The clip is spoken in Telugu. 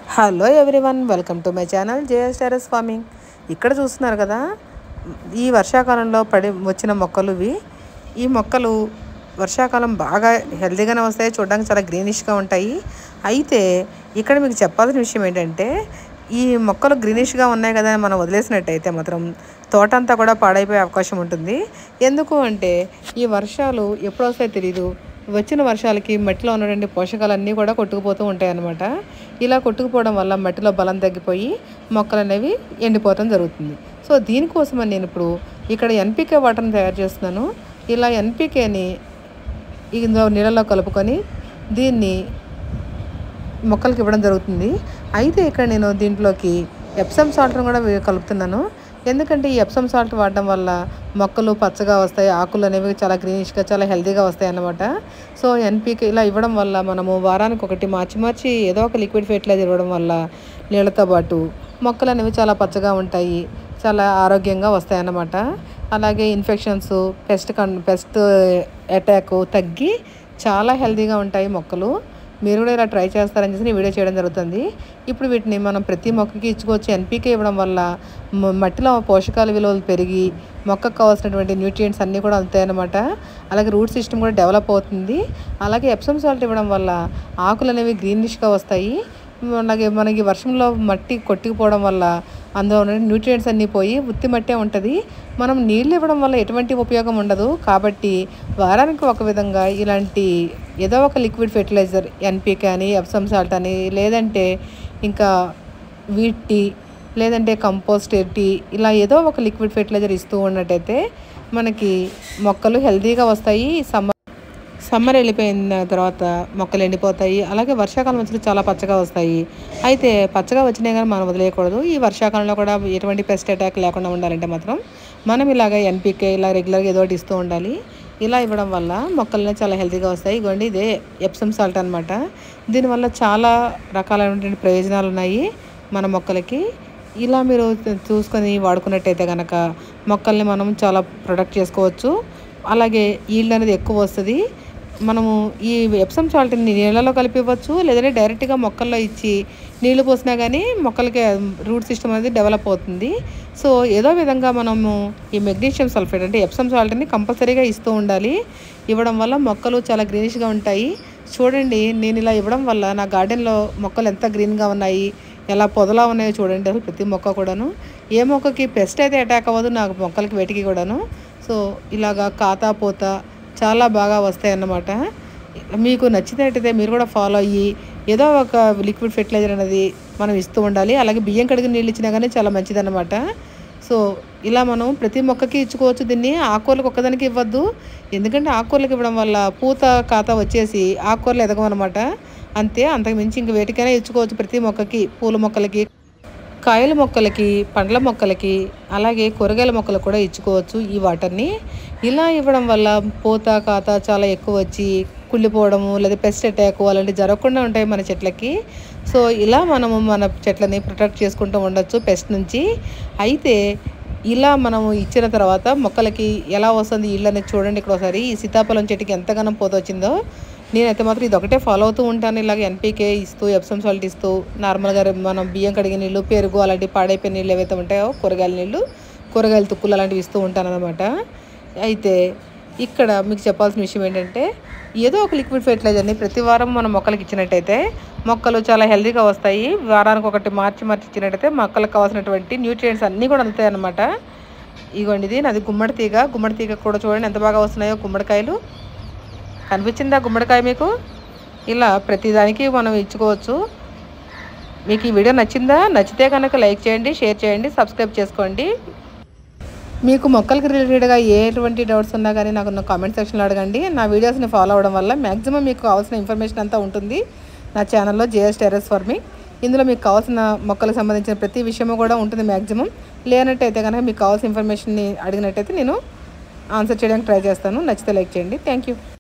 hello everyone welcome to my channel JS terrace farming ఇక్కడ చూస్తున్నారు కదా ఈ వర్షాకాలంలో పడి వచ్చిన మొక్కలు ఇవి ఈ మొక్కలు వర్షాకాలం బాగా హెల్తీగానే వస్తాయి చూడడానికి చాలా గ్రీనిష్గా ఉంటాయి అయితే ఇక్కడ మీకు చెప్పాల్సిన విషయం ఏంటంటే ఈ మొక్కలు గ్రీనిష్గా ఉన్నాయి కదా అని మనం వదిలేసినట్టయితే మాత్రం తోట అంతా కూడా పాడైపోయే అవకాశం ఉంటుంది ఎందుకు అంటే ఈ వర్షాలు ఎప్పుడు వస్తాయో తెలియదు వచ్చిన వర్షాలకి మట్టిలో ఉన్నటువంటి పోషకాలన్నీ కూడా కొట్టుకుపోతూ ఉంటాయి అన్నమాట ఇలా కొట్టుకుపోవడం వల్ల మట్టిలో బలం తగ్గిపోయి మొక్కలు అనేవి ఎండిపోవడం జరుగుతుంది సో దీనికోసమని నేను ఇప్పుడు ఇక్కడ ఎన్పికే వాటర్ని తయారు చేస్తున్నాను ఇలా ఎన్పికేని ఇందులో నీళ్ళలో కలుపుకొని దీన్ని మొక్కలకి ఇవ్వడం జరుగుతుంది అయితే ఇక్కడ నేను దీంట్లోకి ఎప్సమ్ సాల్ట్ని కూడా వే- కలుపుతున్నాను ఎందుకంటే ఈ ఎప్సమ్ సాల్ట్ వాడడం వల్ల మొక్కలు పచ్చగా వస్తాయి ఆకులు అనేవి చాలా గ్రీనిష్గా చాలా హెల్తీగా వస్తాయి అన్నమాట సో ఎన్పికే ఇలా ఇవ్వడం వల్ల మనము వారానికి ఒకటి మార్చి మార్చి ఏదో ఒక లిక్విడ్ ఫెర్టిలైజర్ ఇవ్వడం వల్ల నీళ్ళతో పాటు మొక్కలు అనేవి చాలా పచ్చగా ఉంటాయి చాలా ఆరోగ్యంగా వస్తాయి అన్నమాట అలాగే ఇన్ఫెక్షన్స్ పెస్ట్ కన్ పెస్ట్ అటాక్ తగ్గి చాలా హెల్తీగా ఉంటాయి మొక్కలు మీరు కూడా ఇలా ట్రై చేస్తారని చెప్పి నేను వీడియో చేయడం జరుగుతుంది ఇప్పుడు వీటిని మనం ప్రతి మొక్కకి ఇచ్చుకోవచ్చు ఎన్పీకే ఇవ్వడం వల్ల మ- మట్టిలో పోషకాల విలువలు పెరిగి మొక్కకు కావాల్సినటువంటి న్యూట్రియంట్స్ అన్నీ కూడా అందుతాయన్నమాట అలాగే రూట్ సిస్టమ్ కూడా డెవలప్ అవుతుంది అలాగే ఎప్సమ్ సాల్ట్ ఇవ్వడం వల్ల ఆకులు అనేవి గ్రీనిష్గా వస్తాయి అలాగే మనకి వర్షంలో మట్టి కొట్టుకుపోవడం వల్ల అందులో ఉన్న న్యూట్రియంట్స్ అన్నీ పోయి ఉత్తి మట్టే ఉంటుంది మనం నీళ్ళు ఇవ్వడం వల్ల ఎటువంటి ఉపయోగం ఉండదు కాబట్టి వారానికి ఒక విధంగా ఇలాంటి ఏదో ఒక లిక్విడ్ ఫెర్టిలైజర్ ఎన్పికే అని ఎప్సమ్ సాల్ట్ అని లేదంటే ఇంకా వీట్ టీ లేదంటే కంపోస్ట్ టీ ఇలా ఏదో ఒక లిక్విడ్ ఫెర్టిలైజర్ ఇస్తూ ఉన్నట్టయితే మనకి మొక్కలు హెల్తీగా వస్తాయి సమ్మర్ సమ్మర్ వెళ్ళిపోయిన తర్వాత మొక్కలు ఎండిపోతాయి అలాగే వర్షాకాలం వచ్చిన చాలా పచ్చగా వస్తాయి అయితే పచ్చగా వచ్చినాయి కానీ మనం వదిలేయకూడదు ఈ వర్షాకాలంలో కూడా ఎటువంటి పెస్ట్ అటాక్ లేకుండా ఉండాలంటే మాత్రం మనం ఇలాగ ఎన్పికే ఇలా రెగ్యులర్గా ఏదో ఒకటి ఇస్తూ ఉండాలి ఇలా ఇవ్వడం వల్ల మొక్కలు చాలా హెల్తీగా వస్తాయి ఇగోండి ఇదే ఎప్సమ్ సాల్ట్ అనమాట దీనివల్ల చాలా రకాలైనటువంటి ప్రయోజనాలు ఉన్నాయి మన మొక్కలకి ఇలా మీరు చూసుకొని వాడుకున్నట్టయితే కనుక మొక్కల్ని మనం చాలా ప్రొటెక్ట్ చేసుకోవచ్చు అలాగే ఈల్డ్ అనేది ఎక్కువ వస్తుంది మనము ఈ ఎప్సమ్ సాల్ట్ని నీళ్ళలో కలిపి ఇవ్వచ్చు లేదంటే డైరెక్ట్గా మొక్కల్లో ఇచ్చి నీళ్లు పోసినా కానీ మొక్కలకి రూట్ సిస్టమ్ అనేది డెవలప్ అవుతుంది సో ఏదో విధంగా మనము ఈ మెగ్నీషియం సల్ఫేట్ అంటే ఎప్సమ్ సాల్ట్ని కంపల్సరీగా ఇస్తూ ఉండాలి ఇవ్వడం వల్ల మొక్కలు చాలా గ్రీనిష్గా ఉంటాయి చూడండి నేను ఇలా ఇవ్వడం వల్ల నా గార్డెన్లో మొక్కలు ఎంత గ్రీన్గా ఉన్నాయి ఎలా పొదలా ఉన్నాయో చూడండి అసలు ప్రతి మొక్క కూడాను ఏ మొక్కకి పెస్ట్ అయితే అటాక్ అవ్వదు నాకు మొక్కలకి వేటికి కూడాను సో ఇలాగా కాతా పోత చాలా బాగా వస్తాయి అన్నమాట మీకు నచ్చినట్టయితే మీరు కూడా ఫాలో అయ్యి ఏదో ఒక లిక్విడ్ ఫెర్టిలైజర్ అనేది మనం ఇస్తూ ఉండాలి అలాగే బియ్యం కడిగిన నీళ్ళు ఇచ్చినా కానీ చాలా మంచిదన్నమాట సో ఇలా మనం ప్రతి మొక్కకి ఇచ్చుకోవచ్చు దీన్ని ఆకుకూరలకు ఒక్కదానికి ఇవ్వద్దు ఎందుకంటే ఆకుకూరలకు ఇవ్వడం వల్ల పూత కాత వచ్చేసి ఆకుకూరలు ఎదగమన్నమాట అంతే అంతకు మించి ఇంక వేటికైనా ఇచ్చుకోవచ్చు ప్రతి మొక్కకి పూల మొక్కలకి కాయల మొక్కలకి పండ్ల మొక్కలకి అలాగే కూరగాయల మొక్కలకు కూడా ఇచ్చుకోవచ్చు ఈ వాటర్ని ఇలా ఇవ్వడం వల్ల పూత కాత చాలా ఎక్కువ వచ్చి కుళ్ళిపోవడము లేదా పెస్ట్ అటాక్ అలాంటివి జరగకుండా ఉంటాయి మన చెట్లకి సో ఇలా మనము మన చెట్లని ప్రొటెక్ట్ చేసుకుంటూ ఉండొచ్చు పెస్ట్ నుంచి అయితే ఇలా మనము ఇచ్చిన తర్వాత మొక్కలకి ఎలా వస్తుంది ఇల్లు అనేది చూడండి ఇక్కడ ఒకసారి ఈ సీతాఫలం చెట్టుకి ఎంతగానో పోత వచ్చిందో నేనైతే మాత్రం ఇది ఒకటే ఫాలో అవుతూ ఉంటాను ఇలాగ ఎన్పీకే ఇస్తూ ఎప్సమ్ సాల్ట్ ఇస్తూ నార్మల్గా మనం బియ్యం కడిగిన నీళ్ళు పెరుగు అలాంటి పాడైపోయిన నీళ్ళు ఏవైతే ఉంటాయో కూరగాయల నీళ్ళు కూరగాయల తుక్కులు అలాంటివి ఇస్తూ ఉంటాను అనమాట అయితే ఇక్కడ మీకు చెప్పాల్సిన విషయం ఏంటంటే ఏదో ఒక లిక్విడ్ ఫెర్టిలైజర్ని ప్రతి వారం మనం మొక్కలకి ఇచ్చినట్టయితే మొక్కలు చాలా హెల్తీగా వస్తాయి వారానికి ఒకటి మార్చి మార్చి ఇచ్చినట్టయితే మొక్కలకు కావాల్సినటువంటి న్యూట్రియంట్స్ అన్నీ కూడా అందుతాయి అనమాట ఇగోండి ఇది నాది గుమ్మడి తీగ గుమ్మడి తీగ కూడా చూడండి ఎంత బాగా వస్తున్నాయో గుమ్మడికాయలు కనిపించిందా గుమ్మడికాయ మీకు ఇలా ప్రతిదానికి మనం ఇచ్చుకోవచ్చు మీకు ఈ వీడియో నచ్చిందా నచ్చితే కనుక లైక్ చేయండి షేర్ చేయండి సబ్స్క్రైబ్ చేసుకోండి మీకు మొక్కలకి రిలేటెడ్గా ఎటువంటి డౌట్స్ ఉన్నా కానీ నాకు నా కామెంట్ సెక్షన్లో అడగండి నా వీడియోస్ని ఫాలో అవడం వల్ల మ్యాక్సిమం మీకు కావాల్సిన ఇన్ఫర్మేషన్ అంతా ఉంటుంది నా ఛానల్లో జేఎస్ టెరస్ ఫార్మింగ్ ఇందులో మీకు కావాల్సిన మొక్కలకు సంబంధించిన ప్రతి విషయము కూడా ఉంటుంది మ్యాక్సిమం లేనట్టయితే కనుక మీకు కావాల్సిన ఇన్ఫర్మేషన్ని అడిగినట్టయితే నేను ఆన్సర్ చేయడానికి ట్రై చేస్తాను నచ్చితే లైక్ చేయండి థ్యాంక్ యూ